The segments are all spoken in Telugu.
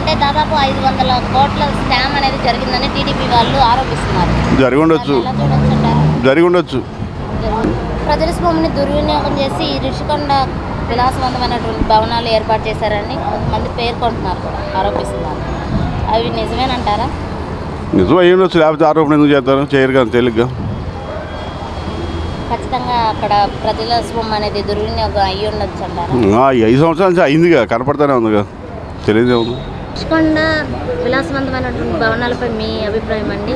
అంటే దాదాపు ఐదు వందల కోట్ల స్కామ్ అనేది జరిగిందని టీడీపీ వాళ్ళు ఆరోపిస్తున్నారు జరిగి ఉండొచ్చు దాన్ని ఎలా చూడొచ్చంటారు జరిగి ఉండొచ్చు ప్రజల భూమిని దుర్వినియోగం చేసి ఈ రిషికొండ విలాసవంతమైనటువంటి భవనాలు ఏర్పాటు చేశారని కొంతమంది పేర్కొంటున్నారు కూడా ఆరోపిస్తున్నారు అవి నిజమేనంటారా నిజం అయ్యి ఉండొచ్చు లేకపోతే ఆరోపణ ఎందుకు చేస్తారు చేయరు కదా తేలిగ్గా ఖచ్చితంగా అక్కడ ప్రజల స్వమ్ అనేది దుర్వినియోగం అయ్యి ఉండొచ్చు అంటారా ఆ, ఈ ఐదు సంవత్సరాల నుంచి అయిందిగా కనపడతానే ఉందిగా తెలియదే ఉంది రిషికొండ విలాసవంతమైనటువంటి భవనాలపై మీ అభిప్రాయం అండి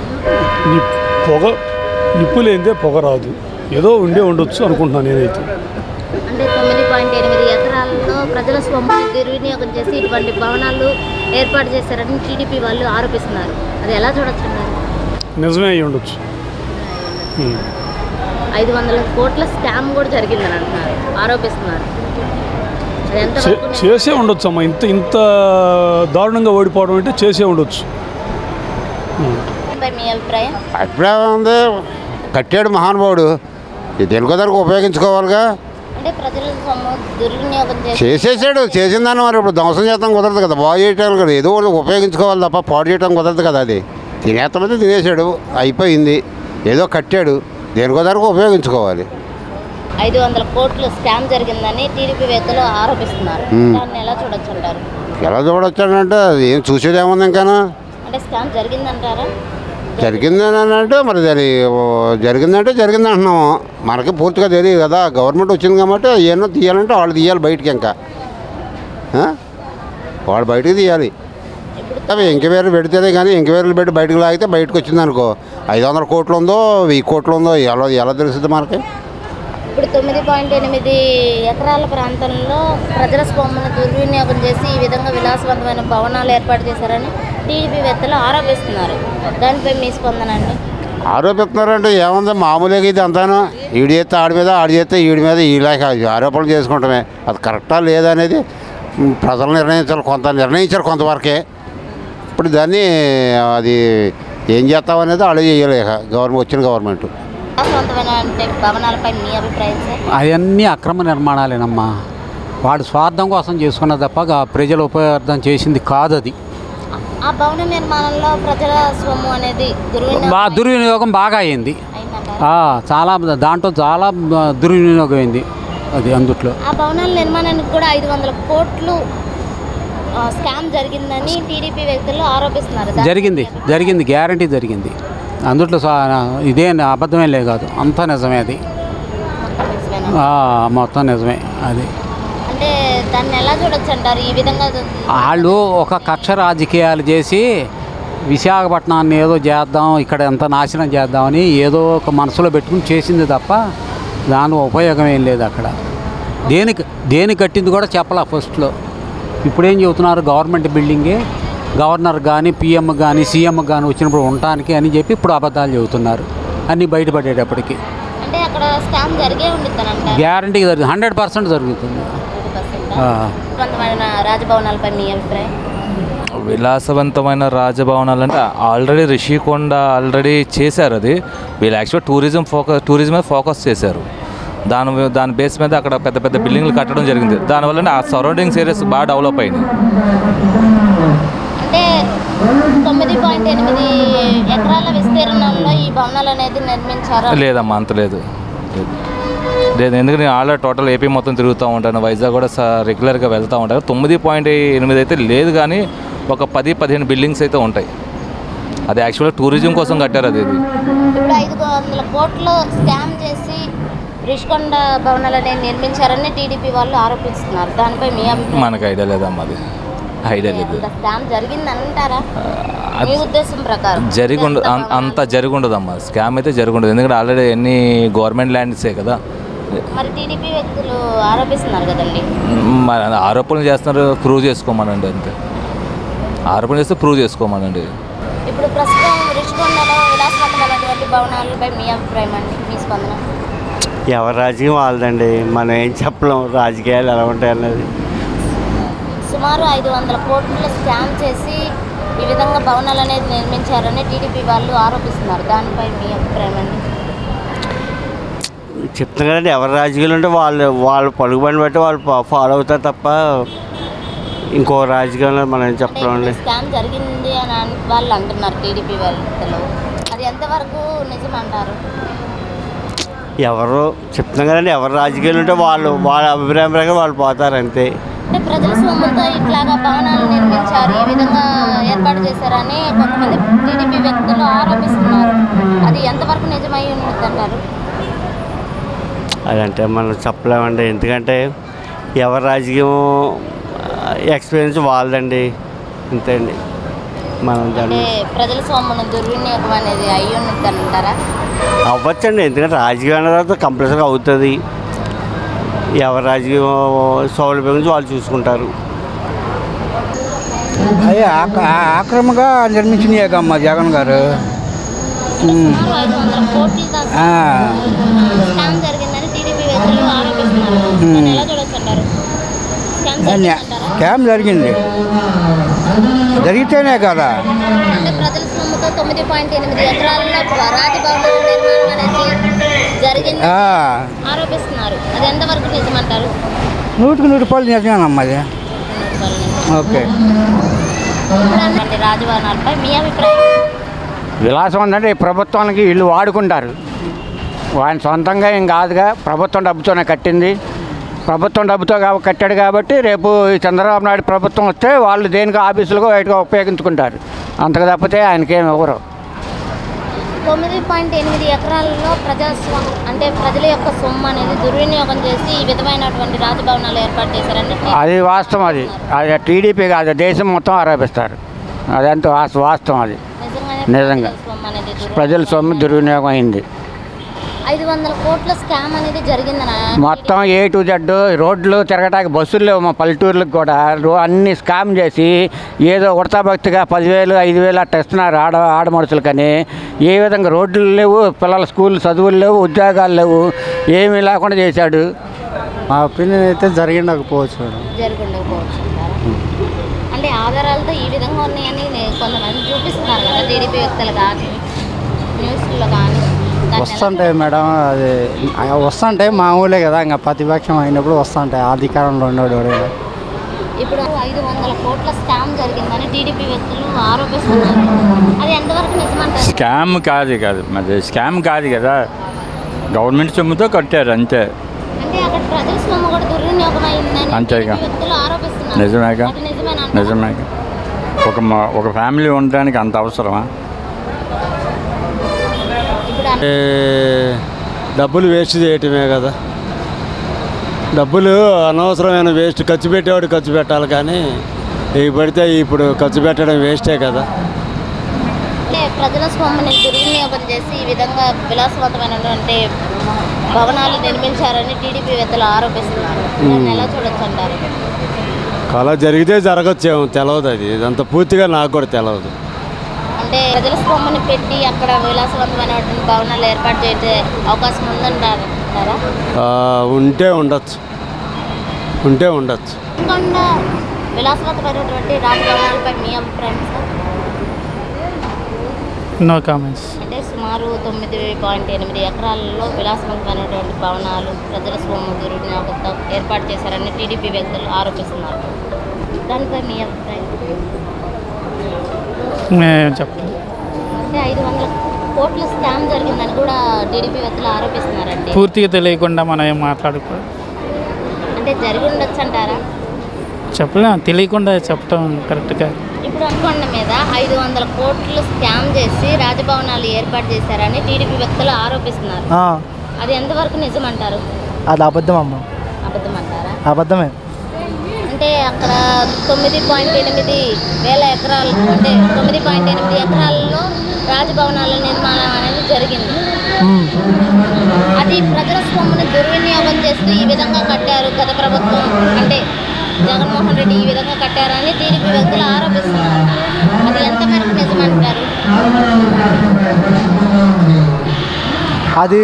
ని పొగ నిప్పు లేనిదే పొగ రాదు ఏదో ఉండే ఉండొచ్చు అనుకుంటున్నాను నేనైతే అంటే తొమ్మిది పాయింట్ ఎనిమిది ఎకరాల్లో ప్రజల స్వమ్ముని దుర్వినియోగం చేసి ఇటువంటి భవనాలు ఏర్పాటు చేశారని టీడీపీ వాళ్ళు ఆరోపిస్తున్నారు అది ఎలా చూడొచ్చు అంటారు నిజమే అయి ఉండొచ్చు ఉం. ఐదు వందల కోట్ల స్కామ్ కూడా జరిగిందని అంటున్నారు ఆరోపిస్తున్నారు అది చే- ఎంతవరకు నిజం? చేసే ఉండొచ్చు అమ్మా ఇంత ఇంత దారుణంగా ఓడిపోవడం అంటే చేసే ఉండొచ్చు ఉం. పై మీ అభిప్రాయం అభిప్రాయం ఉంది కట్టాడు మహానుభావుడు ఇది దేనికో దానికి ఉపయోగించుకోవాలిగా అంటే ప్రజల సొమ్ము దుర్వినియోగం చేసి చేసేసాడు చేసిన దాన్ని మరి ఇప్పుడు ధ్వంసం చేస్తాం కుదరదు కదా బాగు చేయటానికి కదా ఏదో ఒకటి ఉపయోగించుకోవాలి తప్ప పాడు చేయడం కుదరదు కదా అది తినేస్తామంటే తినేసాడు అయిపోయింది ఏదో కట్టాడు దేనికో దానికి ఉపయోగించుకోవాలి ఐదు వందల కోట్లు స్కామ్ జరిగిందని టీడీపీ వ్యక్తులు ఆరోపిస్తున్నారు మ్మ్. దాన్ని ఎలా చూడొచ్చు అంటారు ఎలా చూడొచ్చాడంటే అది ఏం చూసేది ఏముంది ఇంకానా అంటే స్కామ్ జరిగిందంటారా జరిగిందని అంటే మరి అది ఓ, జరిగిందంటే జరిగింది అంటున్నాము మనకి పూర్తిగా తెలియదు కదా గవర్నమెంట్ వచ్చింది కాబట్టి ఏమన్నా తీయాలంటే వాళ్ళు తీయాలి బయటికి ఇంకా ఆ? వాళ్ళు బయటికి తీయాలి అవి ఎంక్వైరీ పెడితేనే కానీ ఎంక్వైరీలు పెట్టి బయటకు లాగితే బయటకు వచ్చింది అనుకో ఐదు వందల కోట్లు ఉందో వెయ్యి కోట్లు ఉందో ఎలా ఎలా తెలుస్తుంది మనకి ఇప్పుడు తొమ్మిది పాయింట్ ఎనిమిది ఎకరాల ప్రాంతంలో ప్రజల స్వమ్మును దుర్వినియోగం చేసి ఈ విధంగా విలాసవంతమైన భవనాలు ఏర్పాటు చేశారని టీడీపీ వ్యక్తులు ఆరోపిస్తున్నారు దానిపై మీ స్పందన అండి ఆరోపిస్తున్నారంటే ఏముంది మామూలుగా ఇది అంతాను ఈడు చేస్తే ఆడి మీద ఆడి చేస్తే ఈడి మీద ఇలాగ ఆరోపణలు చేసుకుంటామే అది కరెక్టా లేదా అనేది మ్, ప్రజలు నిర్ణయించాలి కొంత నిర్ణయించారు కొంతవరకే ఇప్పుడు దాన్ని అది ఏం చేస్తామనేది వాళ్ళు చేయలేక గవర్నమెంట్ వచ్చిన గవర్నమెంట్ విలాసవంతమైన అంటే భవనాలపై మీ అభిప్రాయం సార్ అవన్నీ అక్రమ నిర్మాణాలేనమ్మా వాడు స్వార్థం కోసం చేసుకున్న తప్ప గా- ప్రజల ఉపయోగార్థం చేసింది కాదు అది ఆ భవన నిర్మాణంలో ప్రజల సొమ్ము అనేది దుర్వినియోగం బా దుర్వినియోగం బాగా అయింది అయిందంటారా? ఆ, చాలా దాంట్లో చాలా ఆ, దుర్వినియోగం అయింది అది అందుట్లో ఆ భవనాల నిర్మాణానికి కూడా ఐదు వందల కోట్లు ఆ, స్కామ్ జరిగిందని టీడీపీ వ్యక్తులు ఆరోపిస్తున్నారు దాని- జరిగింది జరిగింది గ్యారంటీ జరిగింది అందుట్లో సా- ఇదే అబద్ధమే లేదు కాదు అంతా నిజమే అది నిజమేనా? ఆ, మొత్తం నిజమే అది అంటే దాన్ని ఎలా చూడొచ్చు అంటారు ఈ విధంగా వాళ్ళు ఒక కక్ష రాజకీయాలు చేసి విశాఖపట్నాన్ని ఏదో చేద్దాం ఇక్కడ ఎంత నాశనం చేద్దామని ఏదో ఒక మనసులో పెట్టుకుని చేసింది తప్ప దాని ఉపయోగం ఏం లేదు అక్కడ దేనికి దేనికి కట్టింది కూడా చెప్పలా ఫస్ట్లో ఇప్పుడేం చెబుతున్నారు గవర్నమెంట్ బిల్డింగే గవర్నర్ కానీ పిఎం కానీ సీఎం కానీ వచ్చినప్పుడు ఉండటానికి అని చెప్పి ఇప్పుడు అబద్ధాలు చెబుతున్నారు అన్నీ బయటపడేటప్పటికి అంటే అక్కడ స్కామ్ జరిగే ఉండిద్దని అంటారు గ్యారంటీ జరుగుతుంది హండ్రెడ్ పర్సెంట్ జరుగుతుంది ఆ. విలాసవంతమైన రాజభవనాలపై మీ అభిప్రాయం విలాసవంతమైన రాజభవనాలు అంటే ఆల్రెడీ రిషికొండ ఆల్రెడీ చేశారు అది వీళ్ళు యాక్చువల్ టూరిజం ఫోకస్ టూరిజం మీద ఫోకస్ చేశారు దాని మీద- దాని బేస్ మీద అక్కడ పెద్ద పెద్ద బిల్డింగ్లు కట్టడం జరిగింది దానివల్ల ఆ సరౌండింగ్స్ ఏరియాస్ బాగా డెవలప్ అయినాయి అంటే తొమ్మిది పాయింట్ ఎనిమిది ఎకరాల విస్తీర్ణంలో ఈ భవనాలు అనేది నిర్మించారు లేదమ్మా అంత లేదు లేదు. లేదు ఎందుకంటే నేను ఆల్రెడీ టోటల్ ఏపీ మొత్తం తిరుగుతూ ఉంటాను వైజాగ్ కూడా స- రెగ్యులర్గా వెళ్తూ ఉంటాను తొమ్మిది పాయింట్ ఎనిమిది అయితే లేదు కానీ ఒక పది పదిహేను బిల్డింగ్స్ అయితే ఉంటాయి అది యాక్చువల్గా టూరిజం కోసం కట్టారు అది ఇది ఇప్పుడు ఐదు వందల కోట్లు స్కామ్ చేసి రిషికొండ భవనాలు అనేది నిర్మించారని టీడీపీ వాళ్ళు ఆరోపిస్తున్నారు దానిపై మీ అభిప్రాయం మనకు ఐడియా లేదమ్మా అది ఐడియా లేదు అంత స్కామ్ జరిగింది అంటారా మీ అది ఉద్దేశం ప్రకారం జరిగి ఉండ అం- అంత జరిగి ఉండదమ్మా స్కామ్ అయితే జరిగి ఉండదు ఎందుకంటే ఆల్రెడీ అన్ని గవర్నమెంట్ ల్యాండ్సే కదా మరి టీడీపీ వ్యక్తులు ఆరోపిస్తున్నారు కదండి మరి ఆరోపణలు చేస్తున్నారు ప్రూవ్ చేసుకోమనండి అంతే ఆరోపణలు చేస్తే ప్రూవ్ చేసుకోమనండి ఇప్పుడు ప్రస్తుతం రిషికొండలో విలాసవంతమైనటువంటి భవనాలపై మీ అభిప్రాయం అండి మీ స్పందన ఎవరి రాజకీయం వాళ్ళదండి మనం ఏం చెప్పలేం రాజకీయాలు ఎలా ఉంటాయి అన్నది సుమారు ఐదు వందల కోట్లు స్కామ్ చేసి ఈ విధంగా భవనాలు అనేది నిర్మించారని టీడీపీ వాళ్ళు ఆరోపిస్తున్నారు దానిపై మీ అభిప్రాయం అండి చెప్తాం కదండి ఎవరి రాజకీయాలు ఉంటే వాళ్ళు వాళ్ళు పలుకుబడిని బట్టి వాళ్ళు ఫా- ఫాలో అవుతారు తప్ప ఇంకో రాజకీయంలో మనం ఏం అంటే చెప్పలేం అండి ఇప్పుడు స్కామ్ జరిగింది అని అన్- వాళ్ళు అంటున్నారు టీడీపీ వాళ్ళలో అది ఎంతవరకు నిజం అంటారు ఎవరు చెప్తున్నాం కదండి ఎవరు రాజకీయాలు ఉంటే వాళ్ళు వాళ్ళ అభిప్రాయం ప్రకారం వాళ్ళు పోతారు అంతే అంటే ప్రజల సొమ్ములతో ఇట్లాగా భవనాలు నిర్మించారు ఈ విధంగా ఏర్పాటు చేశారని కొంతమంది టీడీపీ వ్యక్తులు ఆరోపిస్తున్నారు అది ఎంతవరకు నిజమై ఉంటుందంటారు అదంటే మనం చెప్పలేమండి ఎందుకంటే ఎవరి రాజకీయం ఎక్స్పీరియన్స్ వాళ్ళదండి అంతే అండి మనం అంటే దాన్ని ప్రజల సొమ్మును దుర్వినియోగం అనేది అయ్యి ఉంటుందంటారా అవ్వచ్చండి ఎందుకంటే రాజకీయం అన్న తర్వాత కంపల్సరీగా అవుతుంది ఎవరి రాజకీయం సౌలభ్యం గురించి వాళ్ళు చూసుకుంటారు అదే ఆక- ఆ- ఆక్రమంగా నిర్మించినాయమ్మా జగన్ గారు ఉమ్. సుమారు ఐదు వందల కోట్ల దాకా ఆ, స్కామ్ జరిగిందని టీడీపీ వ్యక్తులు ఆరోపిస్తున్నారు దాన్ని ఎలా చూడొచ్చంటారు స్కామ్ దాన్ని జరిగిందంటారా స్కామ్ జరిగింది జరిగితేనే కదా అంటే ప్రజల సొమ్ముతో తొమ్మిది పాయింట్ ఎనిమిది ఎకరాల్లో రాజభవనాల నిర్మాణం అనేది జరిగింది ఆ, ఆరోపిస్తున్నారు అది ఎంతవరకు నిజమంటారు నూటికి నూరు రూపాయలు నిజమేనమ్మా అది ఓకే అంటే రాజభవనాలపై మీ అభిప్రాయం విలాసం ఉందంటే ఈ ప్రభుత్వానికి ఇల్లు వాడుకుంటారు ఆయన సొంతంగా ఏం కాదుగా ప్రభుత్వం డబ్బుతోనే కట్టింది ప్రభుత్వం డబ్బుతో కా- కట్టాడు కాబట్టి రేపు ఈ చంద్రబాబు నాయుడు ప్రభుత్వం వస్తే వాళ్ళు దేనికి ఆఫీసులుగా బయటగా ఉపయోగించుకుంటారు అంతకు తప్పితే ఆయనకేం ఎవరు తొమ్మిది పాయింట్ ఎనిమిది ఎకరాలలో ప్రజాస్వా అంటే ప్రజల యొక్క సొమ్ము అనేది దుర్వినియోగం చేసి ఈ విధమైనటువంటి రాజభవనాలు ఏర్పాటు చేశారని అది వాస్తవం అది అది టీడీపీ కాదు దేశం మొత్తం ఆరోపిస్తారు అదంతా వాస్- వాస్తవం అది నిజంగానే నిజంగా. ప్రజల సొమ్ము అనేది దుర్వినియోగం ప్రజల సొమ్ము దుర్వినియోగం అయింది ఐదు వందల కోట్ల స్కామ్ అనేది జరిగిందన మొత్తం ఏ టు జెడ్ రోడ్లు తిరగటానికి బస్సులు లేవు మా పల్లెటూర్లకు కూడా రో అన్ని స్కామ్ చేసి ఏదో ఉడతాభక్తిగా పదివేలు ఐదు వేలు అట్ట ఇస్తున్నారు ఆడ ఆడమడుచులు కానీ ఏ విధంగా రోడ్లు లేవు పిల్లల స్కూల్ చదువులు లేవు ఉద్యోగాలు లేవు ఏమీ లేకుండా చేశాడు మా ఒపీనియన్ అయితే జరిగిండకపోవచ్చు మేడం జరిగి ఉండకపోవచ్చు అంటారా? అంటే ఆధారాలతో ఈ విధంగా ఉన్నాయని నే- కొంతమంది చూపిస్తున్నారు కదా టీడీపీ వ్యక్తులు కానీ న్యూస్లో కానీ దాన్ని ఎలా వస్తుంటాయి మేడం అది ఆ వస్తుంటాయి మామూలే కదా ఇంకా ప్రతిపక్షం అయినప్పుడు వస్తుంటాయి అధికారంలో ఉండేవాడు ఎవరైనా. ఇప్పుడు ఐదు వందల కోట్ల స్కామ్ జరిగిందని టీడీపీ వ్యక్తులు ఆరోపిస్తున్నారు అది ఎంతవరకు నిజమంటారు స్కామ్ కాదు కాదు మరి స్కామ్ కాదు కదా గవర్నమెంట్ సొమ్ముతో కట్టారు అంతే అంటే అక్కడ ప్రజల సొమ్ము కూడా దుర్వినియోగం అయిందని అంతేగా. టీడీపీ వ్యక్తులు ఆరోపిస్తున్నారు నిజమేగా అది నిజమేనా నిజమే ఒక మ- ఒక ఫ్యామిలీ ఉండడానికి అంత అవసరమా ఇప్పుడు అన్- డబ్బులు వేస్ట్ చేయటమే కదా డబ్బులు అనవసరమైన వేస్ట్ ఖర్చు పెట్టేవాడు ఖర్చు పెట్టాలి కానీ ఇవి పడితే ఇప్పుడు ఖర్చు పెట్టడం వేస్టే కదా అంటే ప్రజల సొమ్ముని దుర్వినియోగం చేసి ఈ విధంగా విలాసవంతమైనటువంటి భవనాలు నిర్మించారని టీడీపీ వ్యక్తులు ఆరోపిస్తున్నారు దాన్ని ఎలా చూడొచ్చు అంటారు అలా జరిగితే జరగచ్చేమో తెలియదు అది ఇదంతా పూర్తిగా నాకు కూడా తెలియదు అంటే ప్రజల సొమ్ముని పెట్టి అక్కడ విలాసవంతమైనటువంటి భవనాలు ఏర్పాటు చేసే అవకాశం ఉందంటారా ఆ, ఉంటే ఉండొచ్చు ఉంటే ఉండొచ్చు కాకుండా విలాసవంతమైనటువంటి రాజభవనాలపై మీ అభిప్రాయం సార్ నో కామెంట్స్ అంటే సుమారు తొమ్మిది పాయింట్ ఎనిమిది ఎకరాలలో విలాసవంతమైనటువంటి భవనాలు ప్రజల సొమ్ము దుర్వినియోగంతో ఏర్పాటు చేశారని టీడీపీ వ్యక్తులు ఆరోపిస్తున్నారు దానిపై మీ అభిప్రాయం నేను చెప్పలేదు అంటే ఐదు వందల కోట్ల స్కామ్ జరిగిందని కూడా టీడీపీ వ్యక్తులు ఆరోపిస్తున్నారండి పూర్తిగా తెలియకుండా మనం ఏం మాట్లాడకూడదు అంటే జరిగి ఉండొచ్చు అంటారా చెప్పలేం తెలియకుండా చెప్పడం కరెక్ట్ కాదు ఇప్పుడు అనుకొండ మీద ఐదు వందల కోట్లు స్కామ్ చేసి రాజభవనాలు ఏర్పాటు చేశారని టీడీపీ వ్యక్తులు ఆరోపిస్తున్నారు అది ఎంతవరకు నిజమంటారు అది అబద్ధం అమ్మ అబద్ధం అంటారా అబద్ధమే అంటే అక్కడ తొమ్మిది పాయింట్ ఎనిమిది వేల ఎకరాలు అంటే తొమ్మిది పాయింట్ ఎనిమిది ఎకరాల్లో రాజభవనాల నిర్మాణం అనేది జరిగింది అది ప్రజల సొమ్ముని దుర్వినియోగం చేస్తూ ఈ విధంగా కట్టారు గత ప్రభుత్వం అంటే జగన్మోహన్ రెడ్డి ఈ విధంగా కట్టారని టీడీపీ వ్యక్తులు ఆరోపిస్తున్నారు అది ఎంతవరకు నిజమంటారు అది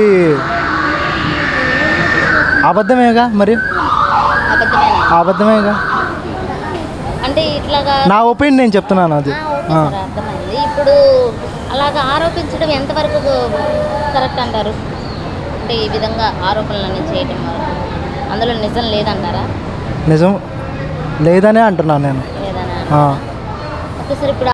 అబద్ధమేగా మరి అబద్ధమేనా అబద్ధమేగా అంటే ఇట్లాగా నా ఒపీనియన్ నేను చెప్తున్నాను అది ఆ, ఓకే సార్ అర్థమైంది ఇప్పుడు అలాగా ఆరోపించడం ఎంతవరకు కరెక్ట్ అంటారు అంటే ఈ విధంగా ఆరోపణలన్నీ చేయటం వరకు అందులో నిజం లేదంటారా నిజం లేదనే అంటున్నాను నేను లేదనా ఆ. ఓకే సార్ ఇప్పుడు